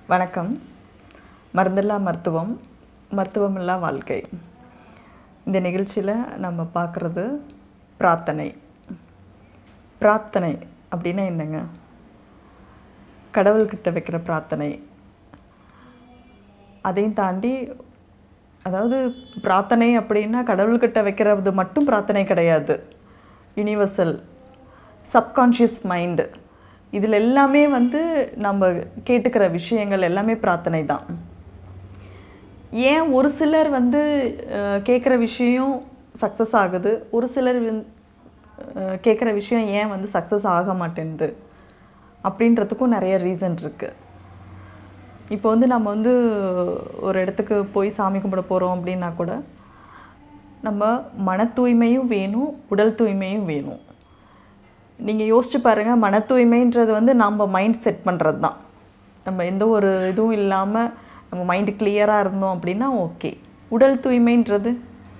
வணக்கம் மருந்தில்லா மருத்துவம் மருத்துவமில்லா வாழ்க்கை இந்த நிகழ்ச்சியில் நம்ம பார்க்குறது பிரார்த்தனை பிரார்த்தனை அப்படின்னா என்னங்க கடவுள்கிட்ட வைக்கிற பிரார்த்தனை அதையும் தாண்டி அதாவது பிரார்த்தனை அப்படின்னா கடவுள்கிட்ட வைக்கிறது மட்டும் பிரார்த்தனை கிடையாது யுனிவர்சல் சப்கான்ஷியஸ் மைண்டு இதில் எல்லாமே வந்து நம்ம கேட்டுக்கிற விஷயங்கள் எல்லாமே பிரார்த்தனை தான் ஏன் ஒரு சிலர் வந்து கேட்குற விஷயம் சக்ஸஸ் ஆகுது ஒரு சிலர் கேட்குற விஷயம் ஏன் வந்து சக்ஸஸ் ஆக மாட்டேங்குது அப்படின்றதுக்கும் நிறைய ரீசன் இருக்குது இப்போ வந்து நம்ம வந்து ஒரு இடத்துக்கு போய் சாமி கும்பிட போகிறோம் அப்படின்னா கூட நம்ம மன தூய்மையும் வேணும் உடல் தூய்மையும் வேணும் நீங்கள் யோசிச்சு பாருங்கள் மன தூய்மைன்றது வந்து நம்ம மைண்ட் செட் பண்ணுறது தான் நம்ம எந்த ஒரு இதுவும் இல்லாமல் நம்ம மைண்டு கிளியராக இருந்தோம் அப்படின்னா ஓகே உடல் தூய்மைன்றது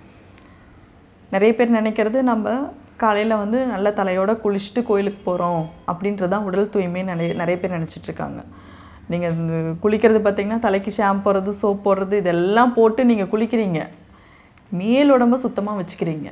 நிறைய பேர் நினைக்கிறது நம்ம காலையில் வந்து நல்ல தலையோடு குளிச்சுட்டு கோயிலுக்கு போகிறோம் அப்படின்றது தான் உடல் தூய்மை நிறைய நிறைய பேர் நினச்சிட்டு இருக்காங்க நீங்கள் குளிக்கிறது பார்த்திங்கன்னா தலைக்கு ஷாம்பு போடுறது சோப் போடுறது இதெல்லாம் போட்டு நீங்கள் குளிக்கிறீங்க மேல் உடம்ப சுத்தமாக வச்சுக்கிறீங்க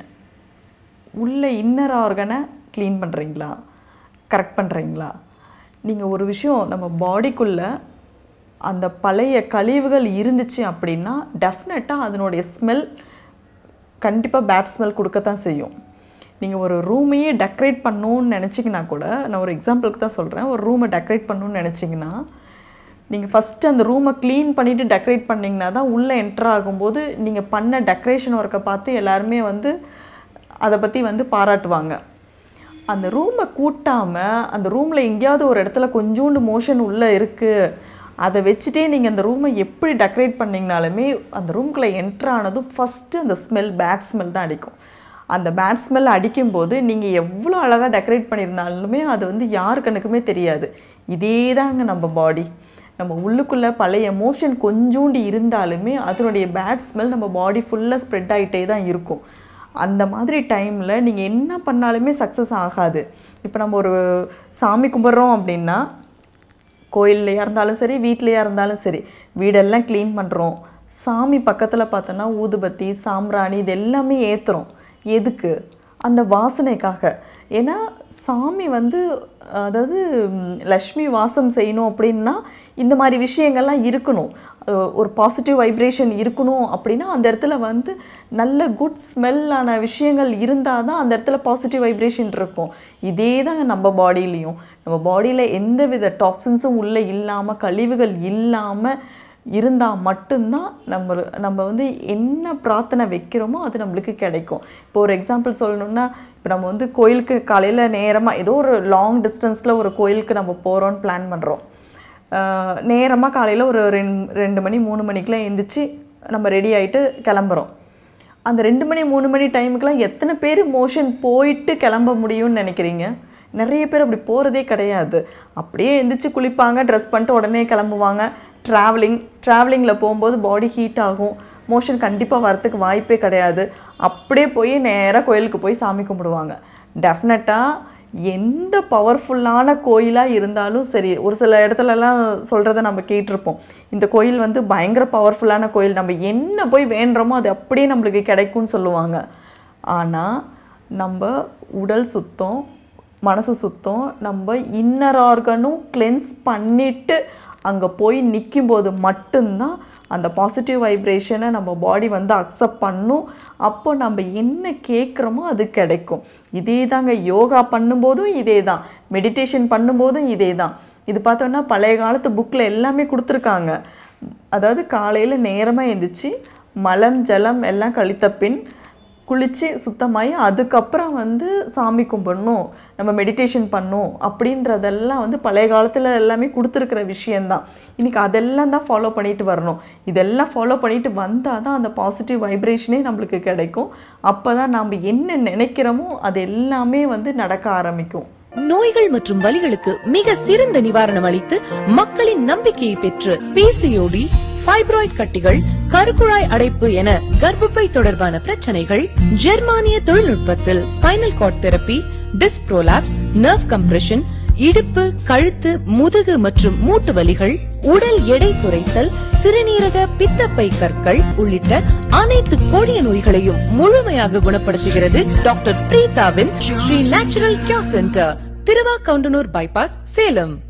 உள்ள இன்னர் ஆர்கனை க்ளீன் பண்ணுறீங்களா கரெக்ட் பண்ணுறீங்களா நீங்கள் ஒரு விஷயம் நம்ம பாடிக்குள்ளே அந்த பழைய கழிவுகள் இருந்துச்சு அப்படின்னா டெஃபினட்டாக அதனுடைய ஸ்மெல் கண்டிப்பாக பேட் ஸ்மெல் கொடுக்கத்தான் செய்யும் நீங்கள் ஒரு ரூமையே டெக்கரேட் பண்ணணுன்னு நினச்சிங்கன்னா கூட நான் ஒரு எக்ஸாம்பிளுக்கு தான் சொல்கிறேன் ஒரு ரூமை டெக்கரேட் பண்ணணுன்னு நினச்சிங்கன்னா நீங்கள் ஃபஸ்ட்டு அந்த ரூமை க்ளீன் பண்ணிவிட்டு டெக்கரேட் பண்ணிங்கன்னா தான் உள்ளே என்ட்ரு ஆகும்போது நீங்கள் பண்ண டெக்கரேஷன் ஒர்க்கை பார்த்து எல்லாருமே வந்து அதை பற்றி வந்து பாராட்டுவாங்க அந்த ரூமை கூட்டாமல் அந்த ரூமில் எங்கேயாவது ஒரு இடத்துல கொஞ்சோண்டு மோஷன் உள்ளே இருக்குது அதை வச்சுட்டே நீங்கள் அந்த ரூமை எப்படி டெக்கரேட் பண்ணிங்கனாலுமே அந்த ரூம்குள்ளே என்ட்ரு ஆனதும் ஃபஸ்ட்டு அந்த ஸ்மெல் பேட் ஸ்மெல் தான் அடிக்கும் அந்த பேட் ஸ்மெல் அடிக்கும்போது நீங்கள் எவ்வளோ அழகாக டெக்கரேட் பண்ணியிருந்தாலுமே அது வந்து யார் கண்ணுக்குமே தெரியாது இதே தாங்க நம்ம பாடி நம்ம உள்ளுக்குள்ளே பழைய எமோஷன் கொஞ்சோண்டு இருந்தாலுமே அதனுடைய பேட் ஸ்மெல் நம்ம பாடி ஃபுல்லாக ஸ்ப்ரெட் ஆகிட்டே தான் இருக்கும் அந்த மாதிரி டைமில் நீங்கள் என்ன பண்ணாலுமே சக்ஸஸ் ஆகாது இப்போ நம்ம ஒரு சாமி கும்பிட்றோம் அப்படின்னா கோயில்லையாக இருந்தாலும் சரி வீட்லையாக இருந்தாலும் சரி வீடெல்லாம் க்ளீன் பண்ணுறோம் சாமி பக்கத்தில் பார்த்தோன்னா ஊதுபத்தி சாம்பிராணி இது எல்லாமே ஏற்றுறோம் எதுக்கு அந்த வாசனைக்காக ஏன்னா சாமி வந்து அதாவது லக்ஷ்மி வாசம் செய்யணும் அப்படின்னா இந்த மாதிரி விஷயங்கள்லாம் இருக்கணும் ஒரு பாசிட்டிவ் வைப்ரேஷன் இருக்கணும் அப்படின்னா அந்த இடத்துல வந்து நல்ல குட் ஸ்மெல்லான விஷயங்கள் இருந்தால் தான் அந்த இடத்துல பாசிட்டிவ் வைப்ரேஷன் இருக்கும் இதே தாங்க நம்ம பாடியிலையும் நம்ம பாடியில் எந்த வித டாக்ஸின்ஸும் உள்ளே இல்லாமல் கழிவுகள் இல்லாமல் இருந்தால் மட்டும்தான் நம்ம நம்ம வந்து என்ன பிரார்த்தனை வைக்கிறோமோ அது நம்மளுக்கு கிடைக்கும் இப்போ ஒரு எக்ஸாம்பிள் சொல்லணுன்னா இப்போ நம்ம வந்து கோயிலுக்கு காலையில் நேரமாக ஏதோ ஒரு லாங் டிஸ்டன்ஸில் ஒரு கோயிலுக்கு நம்ம போகிறோன்னு பிளான் பண்ணுறோம் நேரமாக காலையில் ஒரு ரெண்டு ரெண்டு மணி மூணு மணிக்கெலாம் எழுந்திரிச்சு நம்ம ரெடி ஆகிட்டு கிளம்புறோம் அந்த ரெண்டு மணி மூணு மணி டைமுக்கெலாம் எத்தனை பேர் மோஷன் போயிட்டு கிளம்ப முடியும்னு நினைக்கிறீங்க நிறைய பேர் அப்படி போகிறதே கிடையாது அப்படியே எந்திரிச்சு குளிப்பாங்க ட்ரெஸ் பண்ணிட்டு உடனே கிளம்புவாங்க ட்ராவலிங் ட்ராவலிங்கில் போகும்போது பாடி ஹீட் ஆகும் மோஷன் கண்டிப்பாக வரத்துக்கு வாய்ப்பே கிடையாது அப்படியே போய் நேராக கோயிலுக்கு போய் சாமி கும்பிடுவாங்க டெஃபினட்டாக எந்த பவர்ஃபுல்லான கோயிலாக இருந்தாலும் சரி ஒரு சில இடத்துலலாம் சொல்கிறத நம்ம கேட்டிருப்போம் இந்த கோயில் வந்து பயங்கர பவர்ஃபுல்லான கோயில் நம்ம என்ன போய் வேண்டுறோமோ அது அப்படியே நம்மளுக்கு கிடைக்கும்னு சொல்லுவாங்க ஆனால் நம்ம உடல் சுத்தம் மனசு சுத்தம் நம்ம இன்னர் ஆர்கனும் கிளென்ஸ் பண்ணிவிட்டு அங்கே போய் நிற்கும்போது மட்டும்தான் அந்த பாசிட்டிவ் வைப்ரேஷனை நம்ம பாடி வந்து அக்செப்ட் பண்ணும் அப்போ நம்ம என்ன கேட்குறோமோ அது கிடைக்கும் இதே தாங்க யோகா பண்ணும்போதும் இதே தான் மெடிடேஷன் பண்ணும்போதும் இதே தான் இது பார்த்தோன்னா பழைய காலத்து புக்கில் எல்லாமே கொடுத்துருக்காங்க அதாவது காலையில் நேரமாக எழுந்திரிச்சு மலம் ஜலம் எல்லாம் கழித்த பின் குளித்து சுத்தமாகி அதுக்கப்புறம் வந்து சாமி கும்பிடணும் நம்ம மெடிடேஷன் பண்ணும் அப்படின்றதெல்லாம் வந்து பழைய காலத்தில் எல்லாமே கொடுத்துருக்கிற விஷயந்தான் இன்றைக்கி அதெல்லாம் தான் ஃபாலோ பண்ணிட்டு வரணும் இதெல்லாம் ஃபாலோ பண்ணிட்டு வந்தால் தான் அந்த பாசிட்டிவ் வைப்ரேஷனே நம்மளுக்கு கிடைக்கும் அப்போ தான் நம்ம என்ன நினைக்கிறோமோ அது எல்லாமே வந்து நடக்க ஆரம்பிக்கும் நோய்கள் மற்றும் வலிகளுக்கு மிக சிறந்த நிவாரணம் அளித்து மக்களின் நம்பிக்கையை பெற்று பிசிஓடி ஃபைப்ராய்ட் கட்டிகள் கருக்குழாய் அடைப்பு என கர்ப்பப்பை தொடர்பான பிரச்சனைகள் ஜெர்மானிய தொழில்நுட்பத்தில் spinal cord therapy disc prolapse nerve compression இடுப்பு கழுத்து முதுகு மற்றும் மூட்டு வலிகள் உடல் எடை குறைத்தல் சிறுநீரக பித்தப்பை கற்கள் உள்ளிட்ட அனைத்து கொடிய நோய்களையும் முழுமையாக குணப்படுத்துகிறது டாக்டர் பிரீதாவின் Shri natural cure centre Thiruvakkavundanur bypass Salem